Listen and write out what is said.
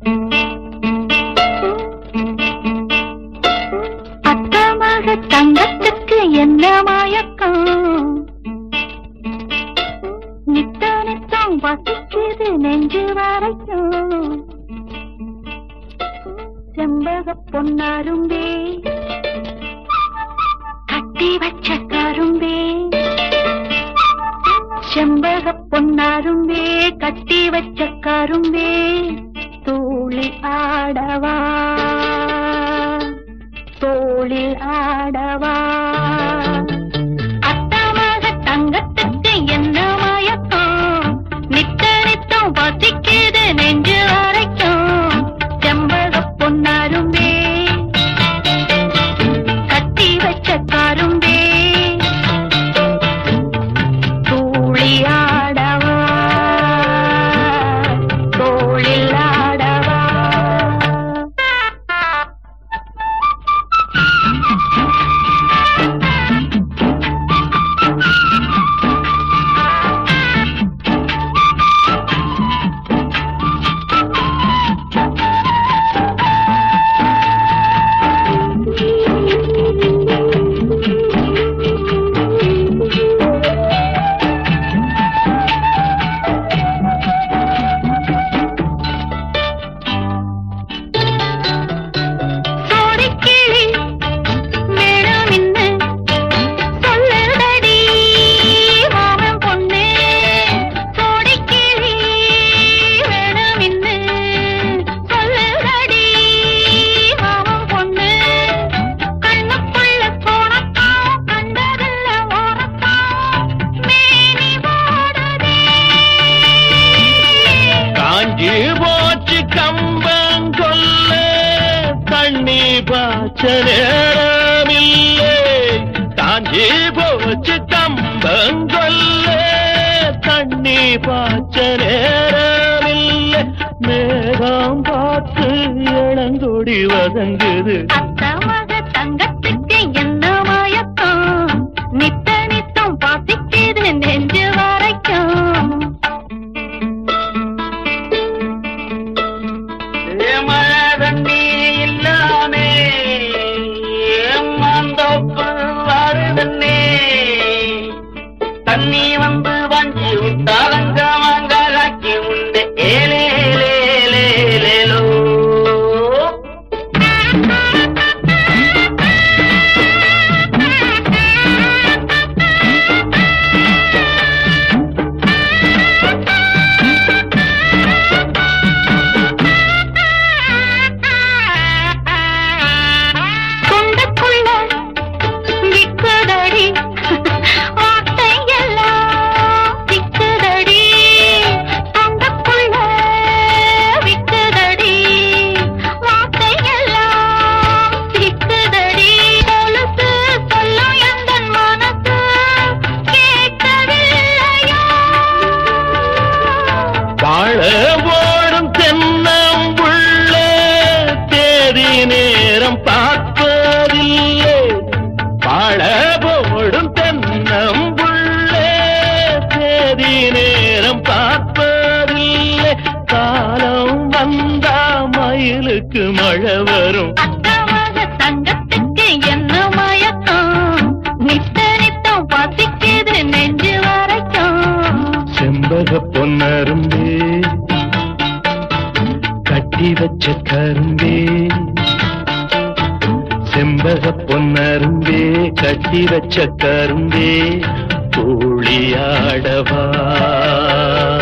அத்தமாக தங்கத்துக்கு என்ன மயக்கம் நித்த நித்தம் வசிக்குது நெஞ்சு வரைக்கும் செம்பக பொன்னாரும்பே கட்டி வச்ச கரும்பே செம்பக பொன்னாரும்பே கட்டி வச்ச கரும்பே தூளி ஆடவா தோளில் ஆடவா அத்தமாக தங்கத்துக்கு என்ன மயக்கம் நித்த நித்தம் வசிக்குது நெஞ்சு வரைக்கும் செம்பக பொன்னாரும்பே கட்டி வச்ச கரும்பே தூளி ஆடவா தோளில் ஆடவா சோடிக்கிளி வேணுமின்னு சொல்லுதடி மாமன் பொண்ணு சோடிக்கிளி வேணுமின்னு சொல்லுதடி மாமன் பொண்ணு கண்ணுக்குள்ள போனத்தான் கண்டதில்ல ஓரத்தான் மேனி போடுதே காஞ்சி போச்சு கம்பங்கொல்ல தண்ணி பாய்ச்ச நேரமில்லை காஞ்சி போச்சு கம்பங்கொல்ல தண்ணி பாய்ச்ச நேரமில்லை மேகம் பார்த்து இளங்கொடி வதங்குது அத்தமாக தங்கத்துக்கு என்ன மயக்கம் நித்த நித்தம் பாசிக்குது நெஞ்சு வரைக்கும் மழை தண்ணி இல்லாமே மாந்தோப்பு வருதுன்னே தண்ணி வந்து வஞ்சி விட்டாலங்க மாங்காலாக்கி உண்டு ஏலே ஏலேலேலேலோ தொண்டுக்குள்ள விக்குதடி வார்த்தையெல்லாம் விக்குதடி தொண்டுக்குள்ள விக்குதடி வார்த்தையெல்லாம் விக்குதடி கொலுசு சொல்லும் எந்தன் மனசு கேட்கவில்லையா வாழ ஓடும் தென்னம்புள்ள தேதி நேரம் பார்ப்பதில்லை வாழ ஓடும் தென்னம்புள்ள தேதி நேரம் பார்ப்பதில்லை காலம் வந்தா மயிலுக்கு மழை வரும் அத்தமாக தங்கத்துக்கு என்ன மயக்கம் நித்த நித்தம் பசிக்குது நெஞ்சு வரைக்கும் செம்பக பொன்னரும்பே கட்டி வச்ச கரும்பே செம்பக பொன்னரும்பே கட்டி வச்ச கரும்பே தூளியாடவா